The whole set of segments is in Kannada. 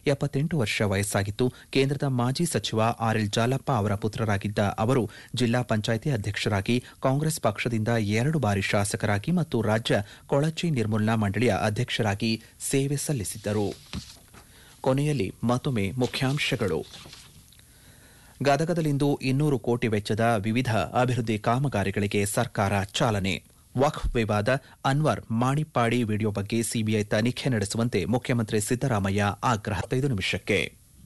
ಎಪ್ಪತ್ತೆಂಟು ವರ್ಷ ವಯಸ್ಸಾಗಿತ್ತು ಕೇಂದ್ರದ ಮಾಜಿ ಸಚಿವ ಆರ್ಎಲ್ ಜಾಲಪ್ಪ ಅವರ ಪುತ್ರರಾಗಿದ್ದ ಅವರು ಜಿಲ್ಲಾ ಪಂಚಾಯಿತಿ ಅಧ್ಯಕ್ಷರಾಗಿ ಕಾಂಗ್ರೆಸ್ ಪಕ್ಷದಿಂದ ಎರಡು ಬಾರಿ ಶಾಸಕರಾಗಿ ಮತ್ತು ರಾಜ್ಯ ಕೊಳಚೆ ನಿರ್ಮೂಲನಾ ಮಂಡಳಿಯ ಅಧ್ಯಕ್ಷರಾಗಿ ಸೇವೆ ಸಲ್ಲಿಸಿದ್ದರು ಕೊನೆಯಲ್ಲಿ ಮತ್ತೊಮ್ಮೆ ಮುಖ್ಯಾಂಶಗಳು ಗದಗದಲ್ಲಿಂದು ಇನ್ನೂರು ಕೋಟಿ ವೆಚ್ಚದ ವಿವಿಧ ಅಭಿವೃದ್ಧಿ ಕಾಮಗಾರಿಗಳಿಗೆ ಸರ್ಕಾರ ಚಾಲನೆ ವಕ್ಫ್ ವಿವಾದ ಅನ್ವರ್ ಮಾಣಿಪ್ಪಾಡಿ ವಿಡಿಯೋ ಬಗ್ಗೆ ಸಿಬಿಐ ತನಿಖೆ ನಡೆಸುವಂತೆ ಮುಖ್ಯಮಂತ್ರಿ ಸಿದ್ದರಾಮಯ್ಯ ಆಗ್ರಹ ಐದು ನಿಮಿಷಕ್ಕೆ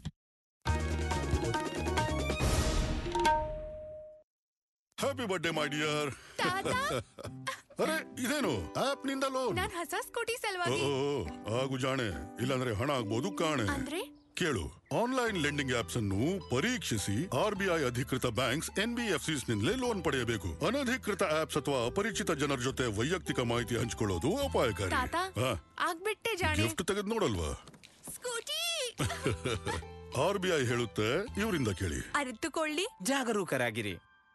ಹ್ಯಾಪಿ ಬರ್ಡೇ ಮೈ ಡಿಯರ್ ಅರೆ ಇದೇನು ಆಪ್ ನಿಂದ ಲೋನ್ ನಾನ್ ಹೊಸ ಸ್ಕೂಟಿ ಸಲುವಾಗಿ ಆಗು ಜಾಣೆ ಇಲ್ಲಾಂದ್ರೆ ಹಣ ಆಗ್ಬೋದು ಕಾಣೆ ಅಂದ್ರೆ ಕೇಳು ಆನ್ಲೈನ್ ಲೆಂಡಿಂಗ್ ಆಪ್ಸ್ ಅನ್ನು ಪರೀಕ್ಷಿಸಿ ಆರ್ ಬಿ ಐ ಅಧಿಕೃತ ಬ್ಯಾಂಕ್ಸ್ ಎನ್ ಬಿ ಎಫ್ ನಿಂದಲೇ ಲೋನ್ ಪಡೆಯಬೇಕು ಅನಧಿಕೃತ ಆಪ್ಸ್ ಅಥವಾ ಅಪರಿಚಿತ ಜನರ ಜೊತೆ ವೈಯಕ್ತಿಕ ಮಾಹಿತಿ ಹಂಚಿಕೊಳ್ಳೋದು ಅಪಾಯಕಾರಿ ತಾತ ಆಗ್ಬಿಟ್ಟೆ ಜಾಣೆ ಗಿಫ್ಟ್ ತೆಗೆದು ನೋಡಲ್ವಾ ಸ್ಕೂಟಿ ಆರ್ ಬಿ ಐ ಹೇಳುತ್ತೆ ಇವರಿಂದ ಕೇಳಿ ಅರಿತುಕೊಳ್ಳಿ ಜಾಗರೂಕರಾಗಿರಿ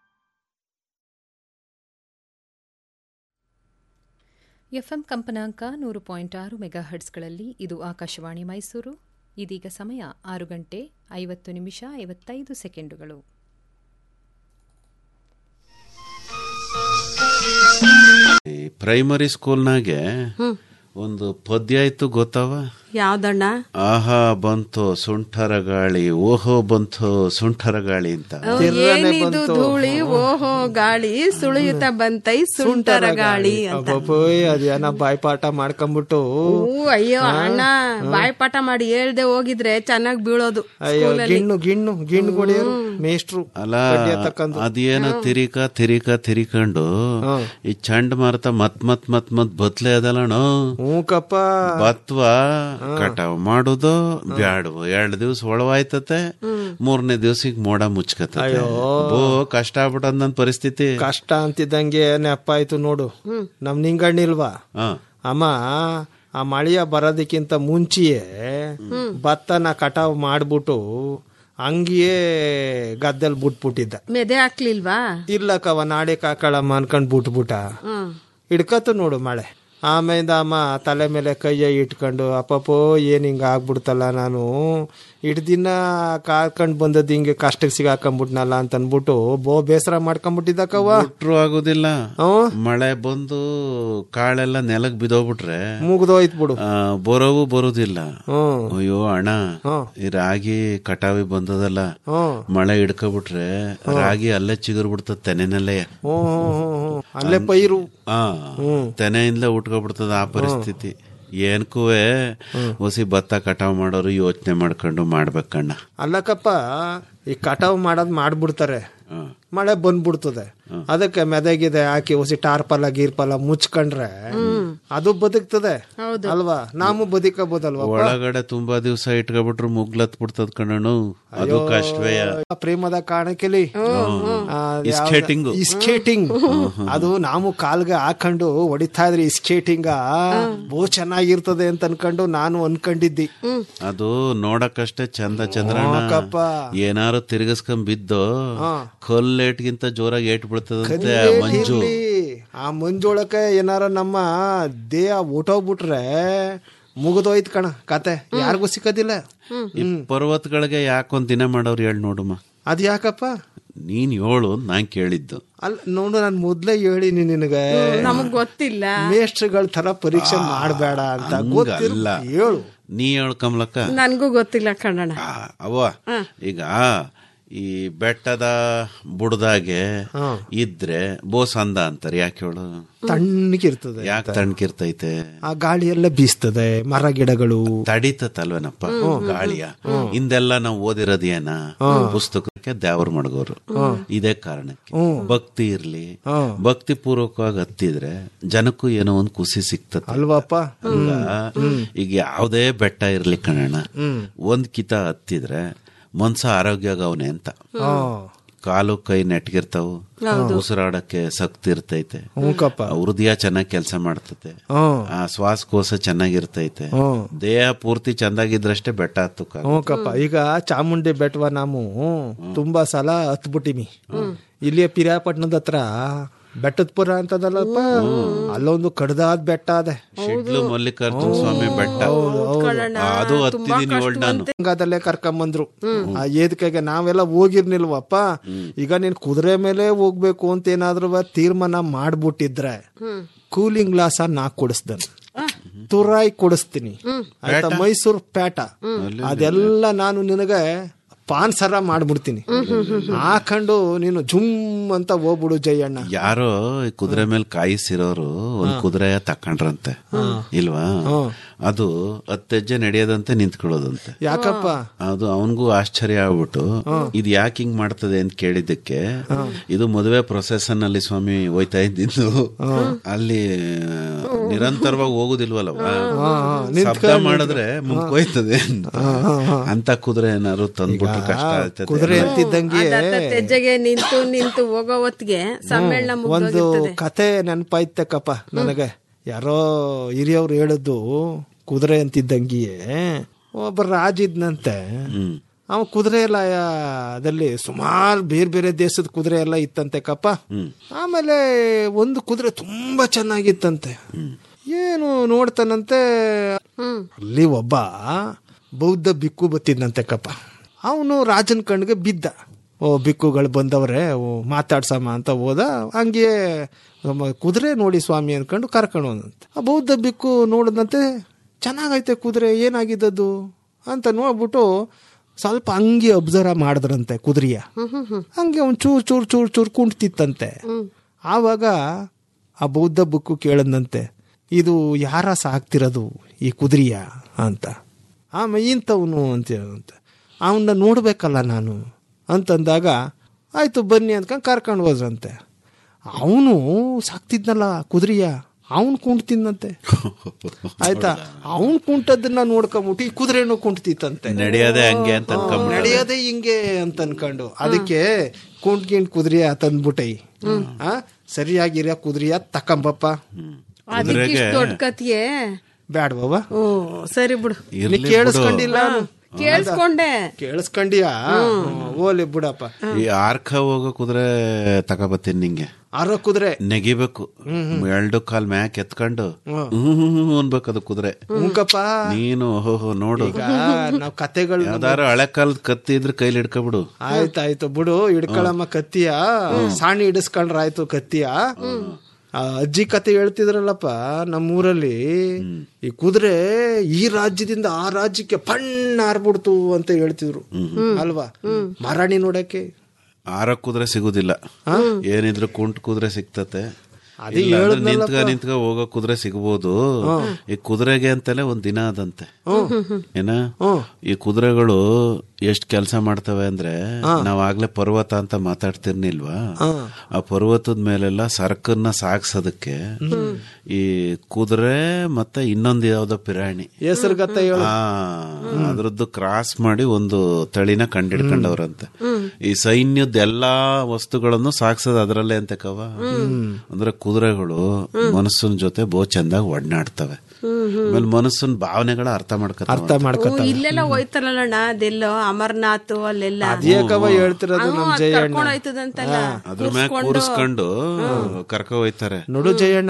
ಎಫ್ಎಂ ಕಂಪನಾಂಕ ನೂರು ಪಾಯಿಂಟ್ ಆರು ಮೆಗಾ ಹರ್ಟ್ಸ್ಗಳಲ್ಲಿ ಇದು ಆಕಾಶವಾಣಿ ಮೈಸೂರು ಇದೀಗ ಸಮಯ ಆರು ಗಂಟೆ ಐವತ್ತು ನಿಮಿಷ ಐವತ್ತೈದು ಸೆಕೆಂಡುಗಳು ಈ ಪ್ರೈಮರಿ ಸ್ಕೂಲ್ನಾಗೆ ಒಂದು ಪದ್ಯ ಇತ್ತು ಗೊತ್ತವ ಯಾವ್ದಣ್ಣ ಆಹಾ ಬಂತು ಸುಂಠರ ಗಾಳಿ ಓಹೋ ಬಂತು ಸುಂಠರ ಗಾಳಿ ಅಂತ ಏನಿದು ಧೂಳಿ ಓಹೋ ಗಾಳಿ ಸುಳಿಯುತ್ತ ಬಂತೈ ಸುಂಟರ ಗಾಳಿ ಅಂತ ಅಬ್ಬಬ್ಬೋಯ್ ಅದೇನ ಬಾಯ್ಪಾಠ ಮಾಡ್ಕೊಂಬಿಟ್ಟು ಹೂ ಅಯ್ಯೋ ಅಣ್ಣ ಬಾಯ್ಪಾಠ ಮಾಡಿ ಹೇಳ್ದೆ ಹೋಗಿದ್ರೆ ಚೆನ್ನಾಗ್ ಬೀಳೋದು ಅಯ್ಯೋ ಗಿಣ್ಣು ಗಿಣ್ಣು ಗಿಣ್ಣು ಕೊಡಿಯೋರು ಮೇಷ್ಟ್ರು ಅಲ್ಲ ಕಡ್ಡಿ ತಕ್ಕಂದು ಅದೇನ ತಿರಿಕ ತಿರಿಕ ತಿರಿಕೊಂಡು ಈ ಚಂಡಮಾರುತ ಮತ್ ಮತ್ ಮತ್ ಮತ್ ಬತ್ಲೆ ಅದಲ್ಲಣ ಹ್ಞೂ ಕಪ್ಪ ಬತ್ವ ಕಟಾವ್ ಮಾಡುದು ಬ್ಯಾಡ್ವು ಎರಡ್ ದಿವ್ಸ ಒಳವಾಯ್ತತೆ ಮೂರನೇ ದಿವ್ಸಕ್ ಮೋಡ ಮುಚ್ಕತತೆ ಬೋ ಕಷ್ಟ ಆಗ್ಬಿಟ್ಟದ ನನ್ ಪರಿಸ್ಥಿತಿ ಕಷ್ಟ ಅಂತಿದ್ದಂಗೆ ನೆಪ್ಪ ಆಯ್ತು ನೋಡು ನಮ್ ನಿಂಗಣ್ಣಿಲ್ವಾ ಹ ಅಮ್ಮ ಆ ಮಳೆಯ ಬರೋದಕ್ಕಿಂತ ಮುಂಚೆಯೇ ಭತ್ತನ ಕಟಾವ್ ಮಾಡ್ಬಿಟ್ಟು ಹಂಗಿಯೇ ಗದ್ದೆಲ್ ಬಿಟ್ಬಿಟ್ಟಿದ್ದ ಮೆದೆ ಹಾಕ್ಲಿಲ್ವಾ ಇರ್ಲಕ್ಕವ ನಾಳೆ ಕಾಕಳಮ್ಮ ಅನ್ಕೊಂಡ್ ಬಿಟ್ಬಿಟ್ಟ ಹ್ಮ್ ಹಿಡ್ಕತ್ತು ನೋಡು ಮಳೆ ಆಮೇಲೆ ಅಮ್ಮ ತಲೆ ಮೇಲೆ ಕೈಯ ಇಟ್ಕೊಂಡು ಅಪ್ಪಪ್ಪೋ ಏನ್ ಹಿಂಗ ಆಗ್ಬಿಡ್ತಲ್ಲ ನಾನು ಇಡ್ ದಿನ ಕಾಕೊಂಡ್ ಬಂದದ್ದು ಹಿಂಗೆ ಕಷ್ಟಕ್ಕೆ ಸಿಗಾಕೊಂಡ್ಬಿಟ್ನಲ್ಲ ಅಂತ ಅನ್ಬಿಟ್ಟು ಬೋ ಬೇಸರ ಮಾಡ್ಕೊಂಡ್ಬಿಟ್ಟಿದ್ದಕ್ಕವ್ವ ಬಿಟ್ರು ಆಗುದಿಲ್ಲ ಹ್ಮ್ ಮಳೆ ಬಂದು ಕಾಳೆಲ್ಲ ನೆಲಕ್ ಬಿದೋಗ್ಬಿಟ್ರೆ ಮುಗ್ದೋಯ್ತು ಬಿಡು ಆ, ಬರೋವು ಬರುದಿಲ್ಲ ಹ್ಮ್ ಅಯ್ಯೋ ಅಣ್ಣ ಹ್ಮ್. ಈ ರಾಗಿ ಕಟಾವಿ ಬಂದದಲ್ಲ ಹ್ಮ್ ಮಳೆ ಹಿಡ್ಕೊಬಿಟ್ರೆ ರಾಗಿ ಅಲ್ಲೇ ಚಿಗುರ್ ಬಿಡ್ತದ ತೆನೆನಲ್ಲೇ ಹ್ಮ್ ಹ್ಮ್ ಹ್ಮ್ ಹ್ಮ್ ಅಲ್ಲೇ ಪೈರು ಆ ತೆನೆಯಿಂದಲೇ ಉಟ್ಕೊಬಿಡ್ತದ ಆ ಪರಿಸ್ಥಿತಿ ಏನ್ಕೂವೆ ಹೊಸಿ ಭತ್ತ ಕಟಾವ್ ಮಾಡೋರು ಯೋಚನೆ ಮಾಡ್ಕೊಂಡು ಮಾಡ್ಬೇಕಣ್ಣ ಅಲ್ಲಕ್ಕಪ್ಪ ಈ ಕಟಾವ್ ಮಾಡೋದ್ ಮಾಡ್ಬಿಡ್ತಾರೆ ಹ. ಮಳೆ ಬಂದ್ಬಿಡ್ತದೆ ಅದಕ್ಕೆ ಮೆದಗಿದೆ ಹಾಕಿ ಹೊಸಿ ಟಾರ್ಪಲ ಗೀರ್ಪಲ ಮುಚ್ಕೊಂಡ್ರೆ ಅದು ಬದುಕ್ತದೆ ಅಲ್ವಾ ನಾವು ಬದುಕಬಹುದಲ್ವಾ ಒಳಗಡೆ ತುಂಬಾ ದಿವ್ಸ ಇಟ್ಕೊಬಿಟ್ರು ಮುಗ್ಲತ್ ಬಿಡ್ತದ ಕಣ್ಣು ಅದು ಕಷ್ಟವೇ ಪ್ರೇಮದ ಕಾರಣಕ್ಕೆಲಿ ಸ್ಕೇಟಿಂಗು ಸ್ಕೇಟಿಂಗ್ ಅದು ನಾವು ಕಾಲ್ಗೆ ಹಾಕೊಂಡು ಹೊಡಿತಾ ಇದ್ರಿ ಸ್ಕೇಟಿಂಗ ಬಹು ಚೆನ್ನಾಗಿರ್ತದೆ ಅಂತ ಅನ್ಕೊಂಡು ನಾನು ಅನ್ಕೊಂಡಿದ್ದಿ ಅದು ನೋಡಕ್ಕಷ್ಟೇ ಚಂದ ಚಂದ್ರಣ್ಣ ಏನಾರು ತಿರ್ಗಸ್ಕೊಂಡ್ ಬಿದ್ದು ಕಲ್ಲೇಟ್ಗಿಂತ ಜೋರಾಗಿ ಏಟ್ ಬಿಡ್ತದಂತೆ ಆ ಮಂಜು ಇರ್ಲಿ. ಆ ಮಂಜೊಳಕ್ಕೆ ಏನಾರ ನಮ್ಮ ದೇಹ ಊಟೋಗ್ಬಿಟ್ರೆ ಮುಗಿದೋಯ್ತು ಕಣ ಕತೆ ಯಾರಿಗೂ ಸಿಕ್ಕದಿಲ್ಲ ಈ ಪರ್ವತಗಳಿಗೆ ಯಾಕೊಂದ್ ದಿನ ಮಾಡೋರು ಹೇಳ್ ನೋಡುಮ್ಮ ಅದ್ ಯಾಕಪ್ಪ ನೀನ್ ಹೇಳು ಅಂತ ನಾನ್ ಕೇಳಿದ್ದು ಅಲ್ಲ ನೋಡು ನಾನು ಮೊದ್ಲೇ ಹೇಳಿನಿ ನಿನಗೆ ನಮಗ್ ಗೊತ್ತಿಲ್ಲ ಮೇಷ್ಟ್ರುಗಳ ತರ ಪರೀಕ್ಷೆ ಮಾಡಬೇಡ ಅಂತ ಗೊತ್ತಿಲ್ಲ ಹಂಗಲ್ಲ. ಹೇಳು ನೀ ಹೇಳು ಕಮಲಕ್ಕ ನನ್ಗೂ ಗೊತ್ತಿಲ್ಲ ಕಣ್ಣಣ್ಣ ಆ, ಅವ್ವ ಈಗ ಈ ಬೆಟ್ಟದ ಬುಡದಾಗೆ ಇದ್ರೆ ಬೋಸಂದ ಅಂತಾರೆ ಯಾಕೆ ಹೇಳು ತಣ್ಣಗಿರ್ತದೆ ಯಾಕೆ ತಣ್ಕಿರ್ತೈತೆ ಆ ಗಾಳಿ ಎಲ್ಲ ಬೀಸ್ತದೆ ಮರ ಗಿಡಗಳು ತಡೀತಲ್ವೇನಪ್ಪ ಗಾಳಿಯ ಹಿಂದೆಲ್ಲ ನಾವು ಓದಿರೋದು ಏನ ಪುಸ್ತಕಕ್ಕೆ ದೇವ್ರ ಮಡಗೋರು ಇದೇ ಕಾರಣಕ್ಕೆ ಭಕ್ತಿ ಇರ್ಲಿ ಭಕ್ತಿ ಪೂರ್ವಕವಾಗಿ ಹತ್ತಿದ್ರೆ ಜನಕ್ಕೂ ಏನೋ ಒಂದ್ ಖುಷಿ ಸಿಗ್ತದೆ ಅಲ್ವಾಪ್ಪ ಅಲ್ಲ ಈಗ ಯಾವ್ದೇ ಬೆಟ್ಟ ಇರ್ಲಿ ಕಣಣ್ಣ ಒಂದ್ ಕಿತ ಹತ್ತಿದ್ರೆ ಮನ್ಸ ಆರೋಗ್ಯ ಅವನೇ ಅಂತ ಕಾಲು ಕೈ ನೆಟ್ಗಿರ್ತಾವು ಉಸಿರಾಡಕ್ಕೆ ಶಕ್ತಿ ಇರ್ತೈತೆ ಹ್ಞೂಕಪ್ಪ ಆ ಹೃದಯ ಚೆನ್ನಾಗಿ ಕೆಲಸ ಮಾಡ್ತತೆ ಹ್ಮ್ ಆ ಶ್ವಾಸಕೋಶ ಚೆನ್ನಾಗಿರ್ತೈತೆ ಹ್ಮ್. ದೇಹ ಪೂರ್ತಿ ಚಂದಾಗಿದ್ರಷ್ಟೇ ಬೆಟ್ಟ ಹತ್ತಕ್ಕ ಹ್ಞೂಕಪ್ಪ ಈಗ ಚಾಮುಂಡಿ ಬೆಟ್ಟವ ನಾವು ತುಂಬಾ ಸಲ ಹತ್ಬಿಟ್ಟಿವಿ ಇಲ್ಲಿಯ ಪಿರಿಯಾಪಟ್ಟಣದ ಹತ್ರ ಬೆಟ್ಟದಪುರ ಅಂತದಲ್ಲಪ್ಪ ಅಲ್ಲೊಂದು ಕಡ್ದಾದ್ ಬೆಟ್ಟ ಅದೆ ಶಿಡ್ಲು ಮಲ್ಲಿಕಾರ್ಜುನ ಸ್ವಾಮಿ ಬೆಟ್ಟ ಆ, ಅದು ಹತ್ತಿದೀನಿ ಒಳ್ ನಾನು ಗಂಗಾದಲ್ಲೇ ಕರ್ಕೊಂಬಂದ್ರು ಆ ಏದಿಕೆಗೆ ನಾವೆಲ್ಲ ಹೋಗಿರ್ನಿಲ್ವಪ್ಪ ಈಗ ನೀನ್ ಕುದುರೆ ಮೇಲೆ ಹೋಗ್ಬೇಕು ಅಂತ ಏನಾದ್ರು ತೀರ್ಮಾನ ಮಾಡ್ಬಿಟ್ಟಿದ್ರೆ ಕೂಲಿಂಗ್ ಗ್ಲಾಸ್ ನಾ ಕೊಡಿಸ್ದನ್ ತುರಾಯಿ ಕೊಡಿಸ್ತೀನಿ ಆಯ್ತಾ ಮೈಸೂರು ಪೇಟ ಅದೆಲ್ಲ ನಾನು ನಿನಗೆ ಪಾನ್ ಸರ ಮಾಡ್ಬಿಡ್ತೀನಿ ಹಾಕೊಂಡು ನೀನು ಜುಮ್ ಅಂತ ಹೋಗ್ಬಿಡು ಜಯಣ್ಣ ಯಾರೋ ಈ ಕುದುರೆ ಮೇಲೆ ಕಾಯಿಸಿರೋರು ಒಂದ್ ಕುದುರೆ ತಕೊಂಡ್ರಂತೆ ಇಲ್ವಾ ಅದು ಹತ್ತೆಜ್ಜೆ ನಡೆಯೋದಂತೆ ನಿಂತ್ಕೊಳ್ಳೋದಂತೆ ಯಾಕಪ್ಪ ಅದು ಅವನಿಗೂ ಆಶ್ಚರ್ಯ ಆಗ್ಬಿಟ್ಟು ಇದು ಯಾಕೆ ಹಿಂಗ್ ಮಾಡ್ತದೆ ಅಂತ ಕೇಳಿದ್ದಕ್ಕೆ ಇದು ಮದುವೆ ಪ್ರೊಸೆಷನ್ ಅಲ್ಲಿ ಸ್ವಾಮಿ ಹೋಯ್ತಾ ಇದ್ದಿದ್ದು ಅಲ್ಲಿ ನಿರಂತರವಾಗಿ ಹೋಗುದಿಲ್ವಲ್ಲವ ಶಬ್ದ ಮಾಡಿದ್ರೆ ಮುಂಕೋಯ್ತದೆ ಅಂತ ಅಂತ ಕುದುರೆ ಏನಾದ್ರು ತಂದ್ಬಿಟ್ರೆ ಕಷ್ಟ ಆಗ್ತದೆ ಕುದುರೆ ಅಂತಿದ್ದಂಗೆ ಹೆಜ್ಜೆಗೆ ನಿಂತು ನಿಂತು ಹೋಗೋ ಹೊತ್ತಿಗೆ ಸಮ್ಮೇಳನ ಒಂದು ಮುಗ್ದೋಗಿರ್ತದೆ ಕತೆ ನೆನಪಾಯ್ತಕ್ಕಪ್ಪ ನನಗೆ ಯಾರೋ ಹಿರಿಯವ್ರು ಹೇಳಿದ್ದು ಕುದುರೆ ಅಂತಿದ್ದಂಗಿಯೇ ಒಬ್ಬ ರಾಜ ಇದ್ನಂತೆ ಅವ ಕುದುರೆ ಎಲ್ಲ ಅದಲ್ಲಿ ಸುಮಾರು ಬೇರೆ ಬೇರೆ ದೇಶದ ಕುದುರೆ ಎಲ್ಲ ಇತ್ತಂತೆ ಕಪ್ಪ ಆಮೇಲೆ ಒಂದು ಕುದುರೆ ತುಂಬಾ ಚೆನ್ನಾಗಿತ್ತಂತೆ ಏನು ನೋಡ್ತಾನಂತೆ ಅಲ್ಲಿ ಒಬ್ಬ ಬೌದ್ಧ ಬಿಕ್ಕು ಬತ್ತಿದ್ನಂತೆ ಕಪ್ಪ ಅವನು ರಾಜನ ಕಣ್ಣಿಗೆ ಬಿದ್ದ ಓ ಬಿಕ್ಕುಗಳು ಬಂದವ್ರೆ ಓ ಮಾತಾಡ್ಸಮ್ಮ ಅಂತ ಹೋದ ಹಂಗೆ ನಮ್ಮ ಕುದುರೆ ನೋಡಿ ಸ್ವಾಮಿ ಅನ್ಕೊಂಡು ಕರ್ಕೊಂಡು ಹೋದಂತೆ ಆ ಬೌದ್ಧ ಬಿಕ್ಕು ನೋಡಿದಂತೆ ಚೆನ್ನಾಗೈತೆ ಕುದುರೆ ಏನಾಗಿದ್ದದ್ದು ಅಂತ ನೋಡ್ಬಿಟ್ಟು ಸ್ವಲ್ಪ ಹಂಗೆ ಅಬ್ಸರ್ವ್ ಮಾಡಿದ್ರಂತೆ ಕುದುರೆಯ ಹಂಗೆ ಒಂದು ಚೂರ್ ಚೂರ್ ಚೂರ್ ಚೂರ್ ಕುಂಟ್ತಿತ್ತಂತೆ ಆವಾಗ ಆ ಬೌದ್ಧ ಬುಕ್ಕು ಕೇಳದಂತೆ ಇದು ಯಾರ ಸಾಕ್ತಿರೋದು ಈ ಕುದುರೆಯ ಅಂತ ಆಮೇಲೆ ಇಂಥವನು ಅಂತ ಹೇಳಂತೆ ಅವನ್ನ ನೋಡ್ಬೇಕಲ್ಲ ನಾನು ಅಂತಂದಾಗ ಆಯ್ತು ಬನ್ನಿ ಅಂದ್ಕೊಂಡು ಕರ್ಕೊಂಡು ಹೋದ್ರಂತೆ ಅವನು ಸಾಕ್ತಿದ್ನಲ್ಲ ಕುದುರೆಯ ಅವನು ಕುಂಟ್ತಿದ್ನಂತೆ ಆಯ್ತಾ ಅವನ್ ಕುಂಟದನ್ನ ನೋಡ್ಕೊಂಬಿಟ್ಟು ಈ ಕುದುರೆನೂ ಕುಂಟ್ತಿತ್ತಂತೆ ನಡೆಯೋದೇ ಹಂಗೆ ಅಂತ ಅನ್ಕೊಂಬಿಟ್ಟ ನಡೆಯೋದೇ ಹಿಂಗೆ ಅಂತ ಅನ್ಕೊಂಡು ಅದಕ್ಕೆ ಕುಂಟ್ ಗಿಂಟ್ ಕುದುರೆಯ ತಂದ್ಬಿಟ್ಟೈ ಆ ಸರಿಯಾಗಿರೋ ಕುದುರೆಯ ತಕ್ಕಂಬಪ್ಪ ಅದಕ್ಕೆ ಇಷ್ಟ್ ದೊಡ್ಡ ಕತಿಯೇ ಬ್ಯಾಡ್ಬವ ಓ ಸರಿ ಬಿಡು ನೀ ಇರ್ಲಿ ಬಿಡು. ಕೇಳಿಸ್ಕೊಂಡಿಲ್ಲ ಕೇಳಿಸ್ಕೊಂಡೆ ಕೇಳಿಸ್ಕೊಂಡಿಯಾ ಓಲಿ ಬಿಡಪ್ಪ ಈ ಆರ್ಕ ಹೋಗೋ ಕುದುರೆ ತಗೋಬತ್ತೀನಿ ನಿಂಗೆ ಅರ ಕುದುರೆ ನೆಗಿಬೇಕು ಎರಡು ಕಾಲ್ ಮ್ಯಾಕ್ ಎತ್ಕೊಂಡು ಹ್ಮ್ ಅನ್ಬೇಕು ಅದು ಕುದುರೆ ಮುಖಪ್ಪ ನೀನು ಓಹೋ ನೋಡು ಈಗ ನಾವ್ ಕತೆಗಳು ಯಾವ್ದಾರು ಹಳೆ ಕಾಲದ ಕತ್ತಿ ಇದ್ರೆ ಕೈಲಿ ಹಿಡ್ಕೊಬಿಡು ಆಯ್ತಾಯ್ತು ಬಿಡು ಹಿಡ್ಕೊಳಮ್ಮ ಕತ್ತಿಯ ಸಾಣಿ ಹಿಡಿಸ್ಕೊಂಡ್ರ ಆಯ್ತು ಕತ್ತಿಯ ಆ ಅಜ್ಜಿ ಕತೆ ಹೇಳ್ತಿದ್ರಲ್ಲಪ್ಪ ನಮ್ಮೂರಲ್ಲಿ ಈ ಕುದುರೆ ಈ ರಾಜ್ಯದಿಂದ ಆ ರಾಜ್ಯಕ್ಕೆ ಪಣ್ಣ ಹಾರ್ಬಿಡ್ತು ಅಂತ ಹೇಳ್ತಿದ್ರು ಅಲ್ವಾ ಮರಾಣಿ ನೋಡಕ್ಕೆ ಆರ ಕುದುರೆ ಸಿಗುದಿಲ್ಲ ಏನಿದ್ರು ಕುಂಟ್ ಕುದುರೆ ಸಿಗ್ತತೆ ಅದೇ ಇಲ್ಲ ಅಂದ್ರೆ ನಿಂತ್ಕ ನಿಂತ್ಕ ಹೋಗೋ ಕುದುರೆ ಸಿಗ್ಬೋದು ಈ ಕುದುರೆಗೆ ಅಂತಲೇ ಒಂದ್ ದಿನ ಅದಂತೆ ಏನ ಈ ಕುದುರೆಗಳು ಎಷ್ಟ್ ಕೆಲಸ ಮಾಡ್ತವೆ ಅಂದ್ರೆ ನಾವ್ ಆಗ್ಲೇ ಪರ್ವತ ಅಂತ ಮಾತಾಡ್ತಿರ್ನಿಲ್ವಾ ಆ ಪರ್ವತದ ಮೇಲೆಲ್ಲ ಸರಕನ್ನ ಸಾಗ್ಸೋದಕ್ಕೆ ಈ ಕುದುರೆ ಮತ್ತೆ ಇನ್ನೊಂದು ಯಾವ್ದೋ ಪಿರಾಣಿ ಹೆಸರು ಗತ್ತ ಹೇಳು ಆ ಅದ್ರದ್ದು ಕ್ರಾಸ್ ಮಾಡಿ ಒಂದು ತಳಿನ ಕಂಡಿಡ್ಕೊಂಡವ್ರಂತೆ ಈ ಸೈನ್ಯದ ಎಲ್ಲಾ ವಸ್ತುಗಳನ್ನು ಸಾಕ್ಸೋದು ಅದ್ರಲ್ಲೇ ಅಂತ ಕವ ಅಂದ್ರೆ ಕುದುರೆಗಳು ಮನಸ್ಸಿನ ಜೊತೆ ಬಹು ಚಂದಾಗಿ ಒಡನಾಡ್ತವೆ ಆಮೇಲೆ ಮನಸ್ಸಿನ ಭಾವನೆಗಳ ಅರ್ಥ ಮಾಡ್ಕತ್ತ ಅರ್ಥ ಮಾಡ್ಕೊತ ಓ, ಇಲ್ಲೆಲ್ಲ ಹೋಯ್ತಾರಲ್ಲಣ್ಣ ಅದೆಲ್ಲೋ ಅಮರ್ನಾಥ್ ಅಲ್ಲೆಲ್ಲ ಅದೇಕವ ಹೇಳ್ತಿರೋದು ನಮ್ ಜಯಣ್ಣ ಕರ್ಕೊಂಡ್ ಹೋಯ್ತದಂತಲ್ಲ ಅದ್ರ ಮ್ಯಾಗ ಕೂರಿಸ್ಕೊಂಡು ಕರ್ಕ ಹೋಯ್ತಾರೆ ನೋಡು ಜಯಣ್ಣ